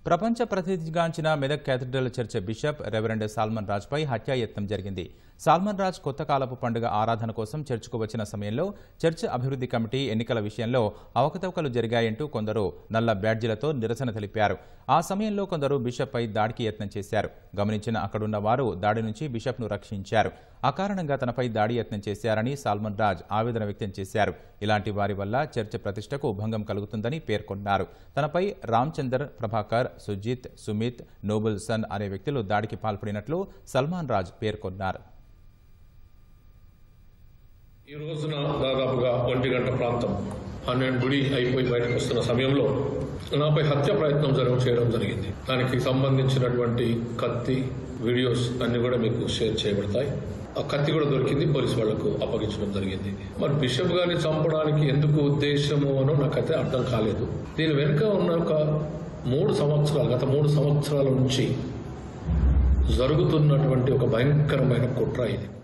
ప్రపంచ ప్రసిద్ధిగాంచిన Medak cathedral church bishop reverend Solomon రాజ్పై హత్యాయత్నం జరిగింది సాల్మన్ రాజ్ కొత్త కాలపు పండుగ ఆరాధన కోసం చర్చ్కు వచ్చిన సమయంలో చర్చ్ అభివృద్ధి కమిటీ ఎన్నికల విషయంలో అవకతవకలు జరిగాయంటూ కొందరు నల్ల బ్యాడ్జీలతో నిరసన తెలిపారు ఆ సమయంలో కొందరు బిషప్పై దాడికి యత్నం చేశారు గమనించిన అక్కడున్న వారు దాడి నుంచి బిషప్ను రక్షించారు అకారణంగా తనపై దాడి యత్నం చేశారని సాల్మన్ రాజ్ ఆవేదన వ్యక్తం చేశారు ఇలాంటి వారి వల్ల చర్చ ప్రతిష్టకు భంగం కలుగుతుందని పేర్కొన్నారు తనపై రామ్చందర్ ప్రభాకర్ సుజిత్ సుమిత్ నోబుల్ సన్ అనే వ్యక్తులు దాడికి పాల్పడినట్లు సల్మాన్ రాజ్ పేర్కొన్నారు ఈ రోజున దాదాపుగా ఒంటి గంట ప్రాంతం పన్నెండు గుడి అయిపోయి బయటకు వస్తున్న సమయంలో నాపై హత్య ప్రయత్నం జరగ చేయడం జరిగింది దానికి సంబంధించినటువంటి కత్తి వీడియోస్ అన్ని కూడా మీకు షేర్ చేయబడతాయి ఆ కత్తి కూడా దొరికింది పోలీసు వాళ్లకు అప్పగించడం జరిగింది మరి బిషప్ గారిని చంపడానికి ఎందుకు ఉద్దేశము అనో నాకైతే అర్థం కాలేదు దీని వెనుక ఉన్న ఒక మూడు సంవత్సరాలు గత మూడు సంవత్సరాల నుంచి జరుగుతున్నటువంటి ఒక భయంకరమైన కుట్ర ఇది